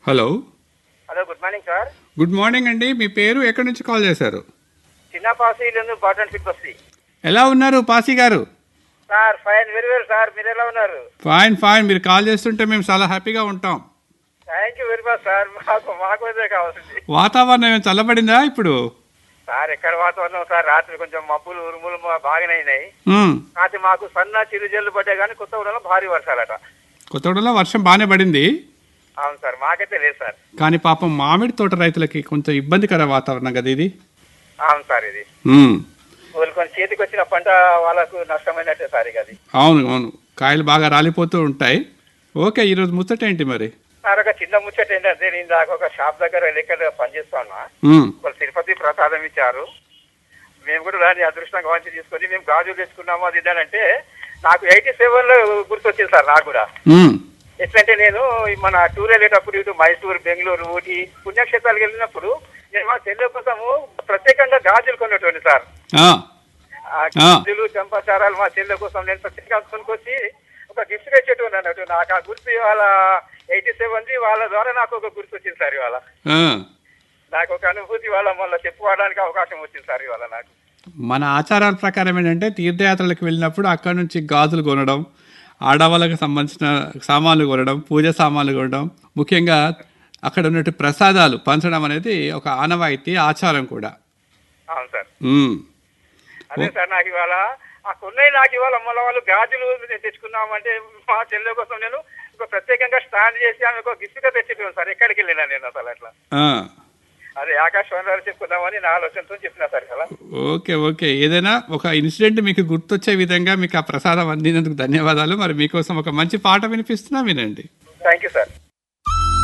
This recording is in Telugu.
Hello hello good morning sir good morning అండి మీ పేరు ఎక్కడి నుంచి కాల్ చేశారు చిన్న పాసీలు బాటన్ సిక్ బస్సి ఎలా ఉన్నారు పాసి గారు sir fine very well sir మీరు ఎలా ఉన్నారు ఫైన్ ఫైన్ మీరు కాల్ చేస్తుంటే మేము చాలా హ్యాపీగా ఉంటాం thank you very much sir మాకు మాకు ఇదే కావాల్సింది వాతావరణం ఏం చల్లబడిందా ఇప్పుడు సార్ ఎక్కడ వాతావరణం సార్ రాత్రి కొంచెం మబ్బులు ఉరుములు మా- బాగానే అయినాయి మ్మ్. కాకపోతే మాకు సన్న చిరుజల్లు పడ్డాయి కానీ కొత్త ఊళ్ళలో భారీ వర్షాలట కొత్తగూడలో వర్షం బాగానే పడింది అవును సార్ మాకైతే లేదు సార్ కానీ పాపం మామిడి తోట రైతులకి కొంచెం ఇబ్బందికర వాతావరణం కదా ఇది అవును సార్ ఇది మ్మ్. వాళ్ళు కొంచెం చేతికి వచ్చిన పంట వాళ్ళకు నష్టమైనట్టే సార్ ఇక అది అవును అవును కాయలు బాగా రాలిపోతూ ఉంటాయి ఓకే ఈరోజు ముచ్చట ఏంటి మరి సార్ ఒక చిన్న ముచ్చట ఏంటంటే నేను దాకా ఒక షాప్ దగ్గర లెక్క పనిచేస్తా ఉన్నా మ్మ్. వాళ్ళు తిరుపతి ప్రసాదం ఇచ్చారు మేము కూడా దాన్ని అదృష్టంగా వంచి తీసుకొని మేము గాజులు తెచ్చుకున్నాము అది ఇదానంటే నాకు ఎయిటీ సెవెన్ లో గుర్తొచ్చింది సార్ నాకు కూడా మ్మ్. ఎట్లంటే నేను ఈ మన టూర్ వెళ్ళేటప్పుడు ఇటు మైసూరు బెంగళూరు ఊటీ పుణ్యక్షేత్రాలకు వెళ్ళినప్పుడు నేను మా చెల్లె కోసము ప్రత్యేకంగా గాజులు కొన్నటువంటి సార్ ఆ, ఆ గాజులు చంపాచారాలు మా చెల్లె కోసం నేను ప్రత్యేకంగా కొనుక్కొచ్చి ఒక గిఫ్ట్ తెచ్చేటువంటి అన్నట్టు నాకు ఆ గుర్తు ఇవాళ ఎయిటీ సెవెన్ వాళ్ళ ద్వారా నాకు ఒక గుర్తు వచ్చింది సార్ ఇవాళ ఆ. నాకు ఒక అనుభూతి వాళ్ళ మళ్ళీ చెప్పుకోవడానికి అవకాశం వచ్చింది సార్ ఇవాళ నాకు మన ఆచారాల ప్రకారం ఏంటంటే తీర్థయాత్రలకు వెళ్ళినప్పుడు అక్కడి నుంచి గాజులు కొనడం ఆడవాళ్ళకి సంబంధించిన సామాన్లు కొనడం పూజ సామాన్లు కొనడం ముఖ్యంగా అక్కడ ఉన్నట్టు ప్రసాదాలు పంచడం అనేది ఒక ఆనవాయితీ ఆచారం కూడా అవును సార్ ఉమ్. అదే సార్ నాకు ఇవాళ ఆ కొన్నవి నాకు ఇవాళ మళ్ళీ వాళ్ళు గాజులు నేను తెచ్చుకున్నామంటే మా చెల్లె కోసం నేను ఒక ప్రత్యేకంగా స్టాండ్ చేసి ఆమె ఒక గిఫ్ట్ గా తెచ్చేటాను సార్ ఎక్కడికి వెళ్ళినా నేను అసలు అట్లా ఆ. అదే ఆకాశవాణి వారు చెప్పుకుందామని నా ఆలోచనతో చెప్పిన సార్ కదా ఓకే ఓకే ఏదైనా ఒక ఇన్సిడెంట్ మీకు గుర్తొచ్చే విధంగా మీకు ఆ ప్రసాదం అందినందుకు ధన్యవాదాలు మరి మీకోసం ఒక మంచి పాట వినిపిస్తున్నా వినండి థ్యాంక్ యూ సార్